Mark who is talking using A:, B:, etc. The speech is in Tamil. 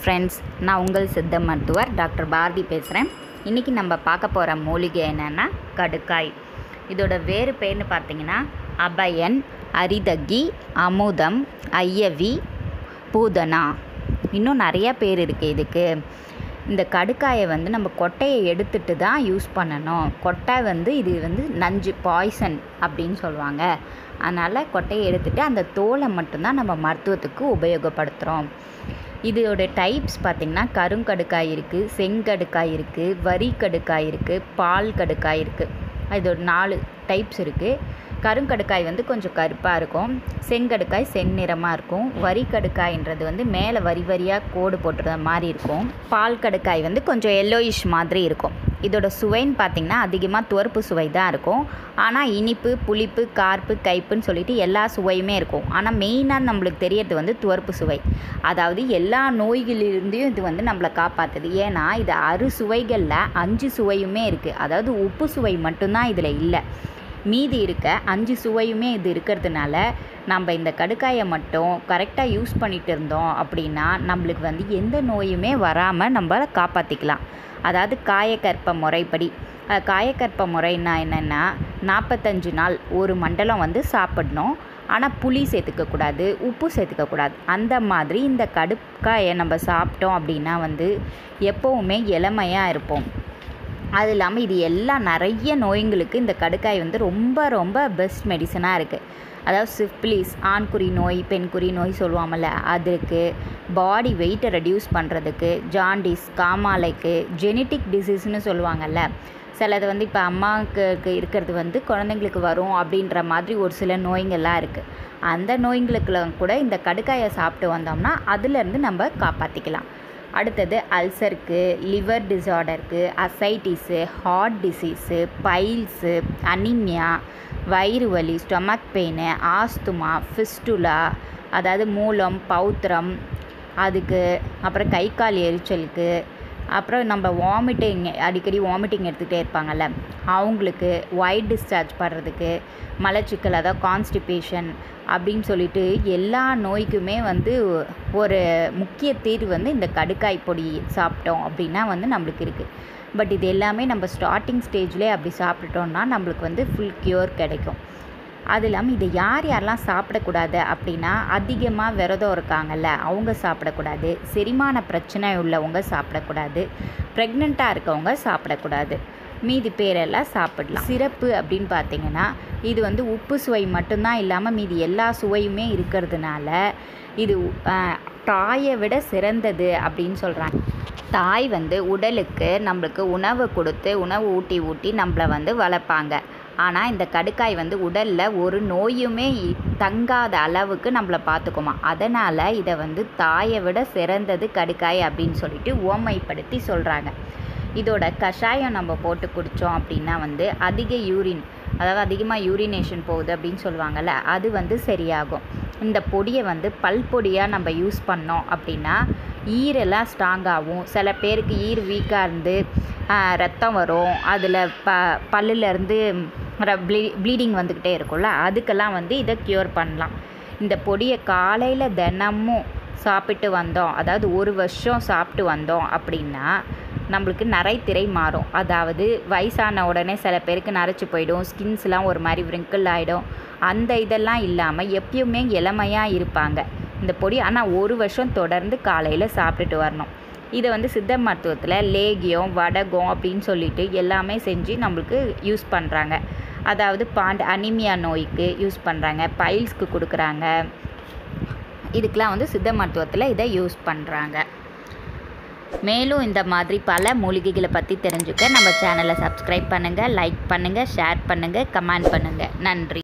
A: ஃப்ரெண்ட்ஸ் நான் உங்கள் சித்த மருத்துவர் டாக்டர் பாரதி பேசுகிறேன் இன்றைக்கி நம்ம பார்க்க போகிற மூலிகை என்னென்னா கடுக்காய் இதோட வேறு பேர்னு பார்த்தீங்கன்னா அபயன் அரிதகி அமுதம் ஐயவி பூதனா இன்னும் நிறைய பேர் இருக்குது இதுக்கு இந்த கடுக்காயை வந்து நம்ம கொட்டையை எடுத்துட்டு தான் யூஸ் பண்ணணும் கொட்டை வந்து இது வந்து நஞ்சு பாய்சன் அப்படின்னு சொல்லுவாங்க அதனால் கொட்டையை எடுத்துட்டு அந்த தோலை மட்டும்தான் நம்ம மருத்துவத்துக்கு உபயோகப்படுத்துகிறோம் இதோட டைப்ஸ் பார்த்திங்கன்னா கருங்கடுக்காய் இருக்குது செங்கடுக்காய் இருக்குது வரி கடுக்காய் இருக்குது பால் கடுக்காய் இருக்குது இதோட நாலு டைப்ஸ் இருக்குது கருங்கடுக்காய் வந்து கொஞ்சம் கருப்பாக இருக்கும் செங்கடுக்காய் செந்நிறமாக இருக்கும் வரி கடுக்காய்ன்றது வந்து மேலே வரி வரியாக கோடு போட்டுற மாதிரி இருக்கும் பால் கடுக்காய் வந்து கொஞ்சம் எல்லோயிஷ் மாதிரி இருக்கும் இதோட சுவைன்னு பார்த்திங்கன்னா அதிகமாக துவர்ப்பு சுவை தான் இருக்கும் ஆனால் இனிப்பு புளிப்பு கார்ப்பு கைப்புன்னு சொல்லிட்டு எல்லா சுவையுமே இருக்கும் ஆனால் மெயினாக நம்மளுக்கு தெரியறது வந்து துவர்ப்பு சுவை அதாவது எல்லா நோய்களிலிருந்தும் இது வந்து நம்மளை காப்பாற்றுது ஏன்னா இது அறு சுவைகளில் அஞ்சு சுவையுமே இருக்குது அதாவது உப்பு சுவை மட்டும்தான் இதில் இல்லை மீதி இருக்க அஞ்சு சுவையுமே இது இருக்கிறதுனால நம்ம இந்த கடுக்காயை மட்டும் கரெக்டாக யூஸ் பண்ணிட்டு இருந்தோம் அப்படின்னா நம்மளுக்கு வந்து எந்த நோயுமே வராமல் நம்ம காப்பாற்றிக்கலாம் அதாவது காயக்கற்ப முறைப்படி அஹ் காயக்கற்ப முறைன்னா என்னென்னா நாற்பத்தஞ்சு நாள் ஒரு மண்டலம் வந்து சாப்பிடணும் ஆனால் புளி சேர்த்துக்கக்கூடாது உப்பு சேர்த்துக்கக்கூடாது அந்த மாதிரி இந்த கடுக்காயை நம்ம சாப்பிட்டோம் அப்படின்னா வந்து எப்போவுமே இளமையாக இருப்போம் அது இல்லாமல் இது எல்லா நிறைய நோய்களுக்கு இந்த கடுக்காய் வந்து ரொம்ப ரொம்ப பெஸ்ட் மெடிசனாக இருக்குது அதாவது சிஃப்லிஸ் ஆண்குறி நோய் பெண்குறி நோய் சொல்லுவாங்கள்ல அதுக்கு பாடி வெயிட்டை ரெடியூஸ் பண்ணுறதுக்கு ஜாண்டிஸ் காமாலைக்கு ஜெனட்டிக் டிசீஸ்னு சொல்லுவாங்கள்ல சிலது வந்து இப்போ அம்மாவுக்கு இருக்கிறது வந்து குழந்தைங்களுக்கு வரும் அப்படின்ற மாதிரி ஒரு சில நோய்கள்லாம் இருக்குது அந்த நோய்களுக்கெல்லாம் கூட இந்த கடுக்காயை சாப்பிட்டு வந்தோம்னா அதுலேருந்து நம்ம காப்பாற்றிக்கலாம் அடுத்தது அல்சருக்கு லிவர் டிசார்டருக்கு ascites heart disease piles anaemia வயிறு வலி ஸ்டொமக் பெயின் ஆஸ்துமா ஃபிஸ்டுலா அதாவது மூலம் பௌத்திரம் அதுக்கு அப்புறம் கை கால் எரிச்சலுக்கு அப்புறம் நம்ம வாமிட்டிங் அடிக்கடி வாமிட்டிங் எடுத்துகிட்டே இருப்பாங்கள்ல அவங்களுக்கு ஒயிட் டிஸ்சார்ஜ் படுறதுக்கு மலச்சிக்கல் அதாவது கான்ஸ்டிபேஷன் அப்படின்னு சொல்லிட்டு எல்லா நோய்க்குமே வந்து ஒரு முக்கிய தீர்வு வந்து இந்த கடுக்காய் பொடி சாப்பிட்டோம் அப்படின்னா வந்து நம்மளுக்கு இருக்குது பட் இது எல்லாமே நம்ம ஸ்டார்டிங் ஸ்டேஜ்லேயே அப்படி சாப்பிட்டுட்டோம்னா நம்மளுக்கு வந்து ஃபுல் க்யூர் கிடைக்கும் அது இல்லாமல் இதை யார் யாரெல்லாம் சாப்பிடக்கூடாது அப்படின்னா அதிகமாக விரதம் இருக்காங்கல்ல அவங்க சாப்பிடக்கூடாது செரிமான பிரச்சனை உள்ளவங்க சாப்பிடக்கூடாது ப்ரெக்னெண்ட்டாக இருக்கவங்க சாப்பிடக்கூடாது மீதி பேரெல்லாம் சாப்பிடலாம் சிறப்பு அப்படின்னு பார்த்தீங்கன்னா இது வந்து உப்பு சுவை மட்டும்தான் இல்லாமல் மீதி எல்லா சுவையுமே இருக்கிறதுனால இது தாயை விட சிறந்தது அப்படின்னு சொல்கிறாங்க தாய் வந்து உடலுக்கு நம்மளுக்கு உணவு கொடுத்து உணவு ஊட்டி ஊட்டி நம்மளை வந்து வளர்ப்பாங்க ஆனால் இந்த கடுக்காய் வந்து உடலில் ஒரு நோயுமே தங்காத அளவுக்கு நம்மளை பார்த்துக்குமா அதனால் இதை வந்து தாயை விட சிறந்தது கடுக்காய் அப்படின்னு சொல்லிட்டு ஓமைப்படுத்தி சொல்கிறாங்க இதோட கஷாயம் நம்ம போட்டு குடித்தோம் அப்படின்னா வந்து அதிக யூரின் அதாவது அதிகமாக யூரினேஷன் போகுது அப்படின்னு சொல்லுவாங்கள்ல அது வந்து சரியாகும் இந்த பொடியை வந்து பல் பொடியாக நம்ம யூஸ் பண்ணோம் அப்படின்னா ஈரெல்லாம் ஸ்ட்ராங்காகவும் சில பேருக்கு ஈர் வீக்காக இருந்து ரத்தம் வரும் அதில் ப பல்லுலேருந்து ப்ளீ ப்ளீடிங் வந்துக்கிட்டே இருக்கும்ல அதுக்கெல்லாம் வந்து இதை க்யூர் பண்ணலாம் இந்த பொடியை காலையில் தினமும் சாப்பிட்டு வந்தோம் அதாவது ஒரு வருஷம் சாப்பிட்டு வந்தோம் அப்படின்னா நம்மளுக்கு நரைத்திரை மாறும் அதாவது வயசான உடனே சில பேருக்கு நரைச்சி போயிடும் ஸ்கின்ஸ்லாம் ஒரு மாதிரி விரிங்கிள் ஆகிடும் அந்த இதெல்லாம் இல்லாமல் எப்பயுமே இளமையாக இருப்பாங்க இந்த பொடி ஆனால் ஒரு வருஷம் தொடர்ந்து காலையில் சாப்பிட்டுட்டு வரணும் இதை வந்து சித்த மருத்துவத்தில் லேகியம் வடகம் அப்படின்னு சொல்லிட்டு எல்லாமே செஞ்சு நம்மளுக்கு யூஸ் பண்ணுறாங்க அதாவது பாண்ட் அனிமியா நோய்க்கு யூஸ் பண்ணுறாங்க பைல்ஸ்க்கு கொடுக்குறாங்க இதுக்கெலாம் வந்து சித்த மருத்துவத்தில் இதை யூஸ் பண்ணுறாங்க மேலும் இந்த மாதிரி பல மூலிகைகளை பற்றி தெரிஞ்சுக்க நம்ம சேனலை சப்ஸ்கிரைப் பண்ணுங்கள் லைக் பண்ணுங்கள் ஷேர் பண்ணுங்கள் கமெண்ட் பண்ணுங்கள் நன்றி